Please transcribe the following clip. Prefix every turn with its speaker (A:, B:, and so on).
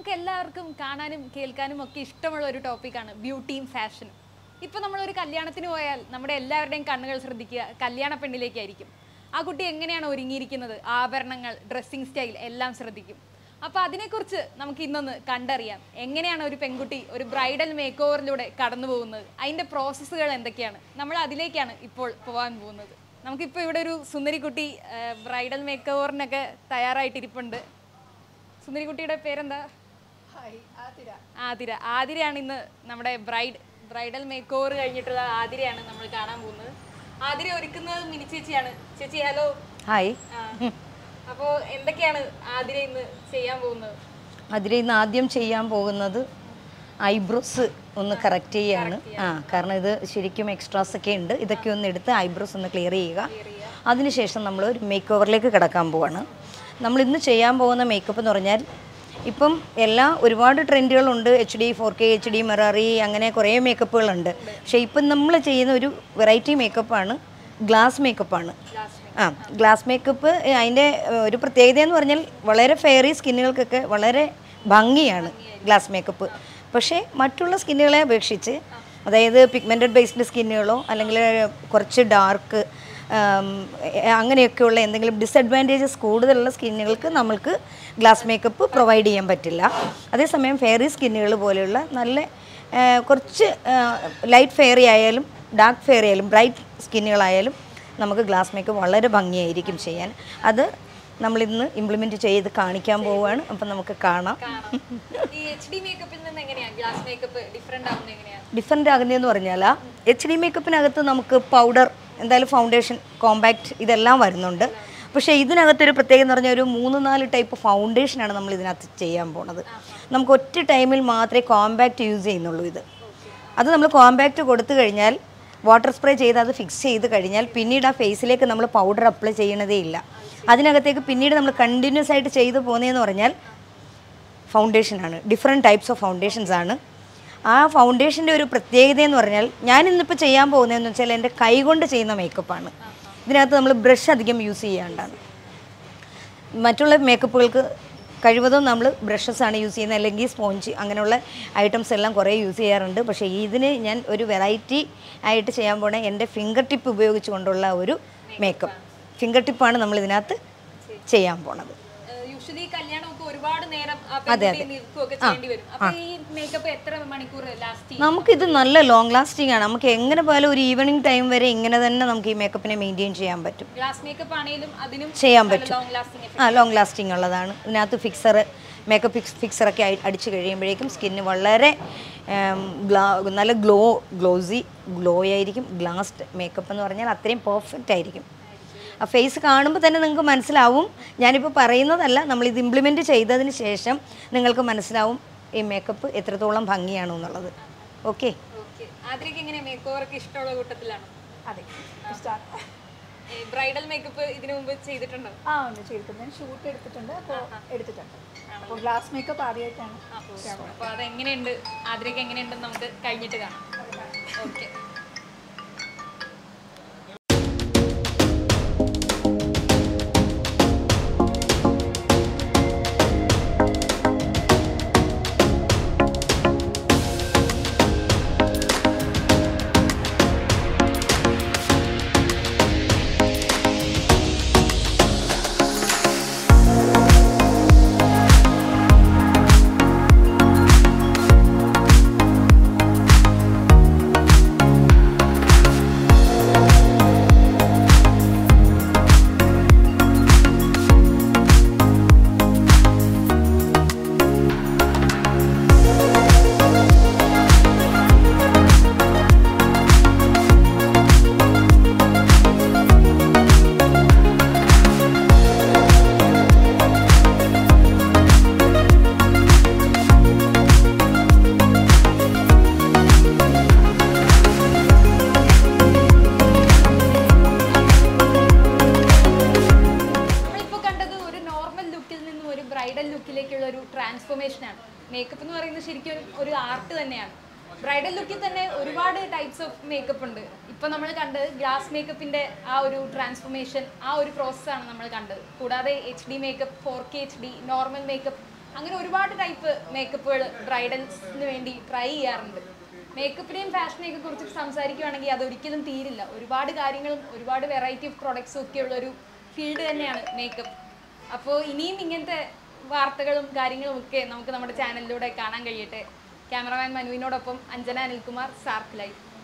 A: നമുക്ക് എല്ലാവർക്കും കാണാനും കേൾക്കാനും ഒക്കെ ഇഷ്ടമുള്ള ഒരു ടോപ്പിക്കാണ് ബ്യൂട്ടിയും ഫാഷനും ഇപ്പോൾ നമ്മളൊരു കല്യാണത്തിന് പോയാൽ നമ്മുടെ എല്ലാവരുടെയും കണ്ണുകൾ ശ്രദ്ധിക്കുക കല്യാണ പെണ്ണിലേക്കായിരിക്കും ആ കുട്ടി എങ്ങനെയാണ് ഒരുങ്ങിയിരിക്കുന്നത് ആഭരണങ്ങൾ ഡ്രസ്സിങ് സ്റ്റൈൽ എല്ലാം ശ്രദ്ധിക്കും അപ്പോൾ അതിനെക്കുറിച്ച് നമുക്ക് ഇന്നൊന്ന് കണ്ടറിയാം എങ്ങനെയാണ് ഒരു പെൺകുട്ടി ഒരു ബ്രൈഡൽ മേക്ക് ഓവറിലൂടെ കടന്നു പോകുന്നത് അതിൻ്റെ പ്രോസസ്സുകൾ എന്തൊക്കെയാണ് നമ്മൾ അതിലേക്കാണ് ഇപ്പോൾ പോകാൻ പോകുന്നത് നമുക്കിപ്പോൾ ഇവിടെ ഒരു സുന്ദരിക്കുട്ടി ബ്രൈഡൽ മേക്ക് ഓവറിനൊക്കെ തയ്യാറായിട്ടിരിപ്പുണ്ട് സുന്ദരിക്കുട്ടിയുടെ പേരെന്താ ആതിര ആതിരയാണ് ഇന്ന് നമ്മുടെ ബ്രൈഡ് ബ്രൈഡൽ മേക്ക് ഓവർ കഴിഞ്ഞിട്ടുള്ള ആതിരയാണ് നമ്മൾ കാണാൻ പോകുന്നത് ആതിര ഒരുക്കുന്നത് മിനി ചേച്ചിയാണ് ചേച്ചി ഹലോ
B: ഹായ്
A: അപ്പോൾ എന്തൊക്കെയാണ് ആതിര ഇന്ന് ചെയ്യാൻ പോകുന്നത്
B: അതിൽ ഇന്ന് ആദ്യം ചെയ്യാൻ പോകുന്നത് ഐബ്രോസ് ഒന്ന് കറക്റ്റ് ചെയ്യാണ് ആ കാരണം ഇത് ശരിക്കും എക്സ്ട്രാസ് ഒക്കെ ഉണ്ട് ഇതൊക്കെ ഒന്ന് എടുത്ത് ഐബ്രോസ് ഒന്ന് ക്ലിയർ ചെയ്യുക അതിനുശേഷം നമ്മൾ ഒരു മേക്ക് ഓവറിലേക്ക് കിടക്കാൻ പോവാണ് നമ്മൾ ഇന്ന് ചെയ്യാൻ പോകുന്ന മേക്കപ്പ് എന്ന് പറഞ്ഞാൽ ഇപ്പം എല്ലാ ഒരുപാട് ട്രെൻഡുകളുണ്ട് H D four K H D മെറാറി അങ്ങനെ കുറേ മേക്കപ്പുകളുണ്ട് പക്ഷേ ഇപ്പം നമ്മൾ ചെയ്യുന്ന ഒരു വെറൈറ്റി മേക്കപ്പാണ് ഗ്ലാസ് മേക്കപ്പാണ് ആ ഗ്ലാസ് മേക്കപ്പ് അതിൻ്റെ ഏഹ്, ഒരു പ്രത്യേകത എന്ന് പറഞ്ഞാൽ വളരെ ഫെയറി സ്കിന്നുകൾക്കൊക്കെ വളരെ ഭംഗിയാണ് ഗ്ലാസ് മേക്കപ്പ് പക്ഷേ മറ്റുള്ള സ്കിന്നുകളെ അപേക്ഷിച്ച് അതായത് പിഗ്മെൻറ്റഡ് ബേസ്ഡ് സ്കിന്നുകളോ അല്ലെങ്കിൽ കുറച്ച് ഡാർക്ക് അങ്ങനെയൊക്കെയുള്ള എന്തെങ്കിലും ഡിസഡ്വാൻറ്റേജസ് കൂടുതലുള്ള സ്കിന്നുകൾക്ക് നമ്മൾക്ക് ഗ്ലാസ് മേക്കപ്പ് പ്രൊവൈഡ് ചെയ്യാൻ പറ്റില്ല അതേസമയം ഫെയറി സ്കിന്നുകൾ പോലെയുള്ള നല്ല ആ, കുറച്ച് ലൈറ്റ് ഫെയറി ആയാലും ഡാർക്ക് ഫെയറി ആയാലും ബ്രൈറ്റ് സ്കിന്നുകളായാലും നമുക്ക് ഗ്ലാസ് മേക്കപ്പ് വളരെ ഭംഗിയായിരിക്കും ചെയ്യാൻ അത് നമ്മളിന്ന് ഇംപ്ലിമെൻറ്റ് ചെയ്ത് കാണിക്കാൻ പോവുകയാണ് അപ്പം നമുക്ക് കാണാം
A: ഈ എച്ച് ഡി മേക്കപ്പിൽ നിന്ന് എങ്ങനെയാണ് ഗ്ലാസ് മേക്കപ്പ് ഡിഫറെൻ്റ് ആവുന്നത് എങ്ങനെയാണ്
B: ഡിഫറെൻ്റ് ആകുന്നതെന്ന് പറഞ്ഞാൽ എച്ച് ഡി മേക്കപ്പിനകത്ത് നമുക്ക് പൗഡർ എന്തായാലും ഫൗണ്ടേഷൻ കോമ്പാക്റ്റ് ഇതെല്ലാം വരുന്നുണ്ട് പക്ഷേ ഇതിനകത്തൊരു പ്രത്യേകത എന്ന് പറഞ്ഞാൽ ഒരു മൂന്ന് നാല് ടൈപ്പ് ഫൗണ്ടേഷനാണ് നമ്മൾ ഇതിനകത്ത് ചെയ്യാൻ പോണത് നമുക്ക് ഒറ്റ ടൈമിൽ മാത്രമേ കോമ്പാക്റ്റ് യൂസ് ചെയ്യുന്നുള്ളൂ ഇത് അത് നമ്മൾ കോമ്പാക്റ്റ് കൊടുത്തു കഴിഞ്ഞാൽ വാട്ടർ സ്പ്രേ ചെയ്ത് അത് ഫിക്സ് ചെയ്ത് കഴിഞ്ഞാൽ പിന്നീട് ആ ഫേസിലേക്ക് നമ്മൾ പൗഡർ അപ്ലൈ ചെയ്യണതേ ഇല്ല അതിനകത്തേക്ക് പിന്നീട് നമ്മൾ കണ്ടിന്യൂസ് ആയിട്ട് ചെയ്തു പോകുന്നതെന്ന് പറഞ്ഞാൽ ഫൗണ്ടേഷനാണ് ഡിഫറെൻറ്റ് ടൈപ്സ് ഓഫ് ഫൗണ്ടേഷൻസ് ആണ് ആ ഫൗണ്ടേഷൻ്റെ ഒരു പ്രത്യേകത എന്ന് പറഞ്ഞാൽ ഞാൻ ഇന്നിപ്പോൾ ചെയ്യാൻ പോകുന്നതെന്ന് വെച്ചാൽ എൻ്റെ കൈകൊണ്ട് ചെയ്യുന്ന മേക്കപ്പാണ് ഇതിനകത്ത് നമ്മൾ ബ്രഷ് അധികം യൂസ് ചെയ്യാണ്ടാണ് മറ്റുള്ള മേക്കപ്പുകൾക്ക് കഴിവതും നമ്മൾ ബ്രഷസ് ആണ് യൂസ് ചെയ്യുന്നത് അല്ലെങ്കിൽ സ്പോഞ്ച് അങ്ങനെയുള്ള ഐറ്റംസ് എല്ലാം കുറേ യൂസ് ചെയ്യാറുണ്ട് പക്ഷേ ഇതിന് ഞാൻ ഒരു വെറൈറ്റി ആയിട്ട് ചെയ്യാൻ പോണ എൻ്റെ ഫിംഗർ ടിപ്പ് ഉപയോഗിച്ചുകൊണ്ടുള്ള ഒരു മേക്കപ്പ് ഫിംഗർ ടിപ്പാണ് നമ്മൾ ഇതിനകത്ത് ചെയ്യാൻ പോണത്
A: യൂഷ്വലി കല്യാണമൊക്കെ ഒരുപാട് നേരം ആ പെൺകുട്ടി നിൽക്കുകയൊക്കെ ചെയ്യേണ്ടി വരും അപ്പൊ ഈ മേക്കപ്പ് എത്ര മണിക്കൂർ ലാസ്റ്റ് ചെയ്യും
B: നമുക്കിത് നല്ല ലോങ് ലാസ്റ്റിംഗ് ആണ് നമുക്ക് എങ്ങനെ പോയാലും ഒരു ഈവനിങ് ടൈം വരെ ഇങ്ങനെ തന്നെ നമുക്ക് ഈ മേക്കപ്പിനെ മെയിൻറ്റെയിൻ ചെയ്യാൻ പറ്റും
A: ഗ്ലാസ് മേക്കപ്പ് ആണെങ്കിലും അതിനും
B: ചെയ്യാൻ പറ്റും
A: ലോങ് ലാസ്റ്റിംഗ്
B: ആ ലോങ് ലാസ്റ്റിംഗ് ഉള്ളതാണ് ഇതിനകത്ത് ഫിക്സർ മേക്കപ്പ് ഫിക്സ് ഫിക്സറൊക്കെ അടിച്ച് കഴിയുമ്പോഴേക്കും സ്കിന്ന് വളരെ ഉം, ഗ്ലാ നല്ല ഗ്ലോ ഗ്ലോസി ഗ്ലോ ആയിരിക്കും ഗ്ലാസ്ഡ് മേക്കപ്പ് എന്ന് പറഞ്ഞാൽ അത്രയും പെർഫെക്റ്റ് ആയിരിക്കും ആ ഫേസ് കാണുമ്പോൾ തന്നെ നിങ്ങൾക്ക് മനസ്സിലാവും ഞാനിപ്പോൾ പറയുന്നതല്ല നമ്മളിത് ഇംപ്ലിമെൻറ്റ് ചെയ്തതിന് ശേഷം നിങ്ങൾക്ക് മനസ്സിലാവും ഈ മേക്കപ്പ് എത്രത്തോളം ഭംഗിയാണ് എന്നുള്ളത് ഓക്കെ
A: ഓക്കെ ആദ്യമൊക്കെ എങ്ങനെ മേക്ക് ഓവർ ഒക്കെ ഇഷ്ടമുള്ള കൂട്ടത്തിലാണ്
C: അതെ ഇഷ്ടമാണ്
A: ബ്രൈഡൽ മേക്കപ്പ് ഇതിനു മുമ്പ് ചെയ്തിട്ടുണ്ടോ
C: ആ ഉണ്ട് ചെയ്തിട്ടുണ്ട് ഞാൻ ഷൂട്ട് എടുത്തിട്ടുണ്ട് അപ്പോൾ എടുത്തിട്ടുണ്ട് അപ്പോൾ ഗ്ലാസ് മേക്കപ്പ് ആദ്യമായിട്ടാണ്
A: അപ്പൊ അതെങ്ങനെയുണ്ട് ആദ്യമൊക്കെ എങ്ങനെയുണ്ടെന്ന് നമുക്ക് കഴിഞ്ഞിട്ട് കാണാം ഓക്കെ നമ്മളിപ്പോ കണ്ടത് ഒരു നോർമൽ ലുക്കിൽ നിന്നും ഒരു ബ്രൈഡൽ ലുക്കിലേക്കുള്ള ഒരു ട്രാൻസ്ഫോർമേഷൻ ആണ് മേക്കപ്പ് എന്ന് പറയുന്നത് ശരിക്കും ഒരു- ഒരു ആർട്ട് തന്നെയാണ് ബ്രൈഡൽ ലുക്കിൽ തന്നെ ഒരുപാട് ടൈപ്സ് ഓഫ് മേക്കപ്പ് ഉണ്ട് ഇപ്പൊ നമ്മൾ കണ്ടത് ഗ്ലാസ് മേക്കപ്പിന്റെ ആ ഒരു ട്രാൻസ്ഫോർമേഷൻ ആ ഒരു പ്രോസസ്സാണ് നമ്മൾ കണ്ടത് കൂടാതെ H D makeup four K H D normal makeup അങ്ങനെ ഒരുപാട് ടൈപ്പ് മേക്കപ്പുകൾ ബ്രൈഡൽസിന് വേണ്ടി ട്രൈ ചെയ്യാറുണ്ട് മേക്കപ്പിനെയും ഫാഷനെയൊക്കെ കുറിച്ച് സംസാരിക്കുകയാണെങ്കിൽ അതൊരിക്കലും തീരില്ല ഒരുപാട് കാര്യങ്ങളും ഒരുപാട് വെറൈറ്റി ഓഫ് പ്രൊഡക്ട്സും ഒക്കെ ഉള്ള ഒരു ഫീൽഡ് തന്നെയാണ് മേക്കപ്പ് അപ്പോൾ ഇനിയും ഇങ്ങനത്തെ വാർത്തകളും കാര്യങ്ങളും ഒക്കെ നമുക്ക് നമ്മുടെ ചാനലിലൂടെ കാണാൻ കഴിയട്ടെ ക്യാമറമാൻ മനുവിനോടൊപ്പം അഞ്ജന അനിൽകുമാർ സാർക്ക് ലൈവ്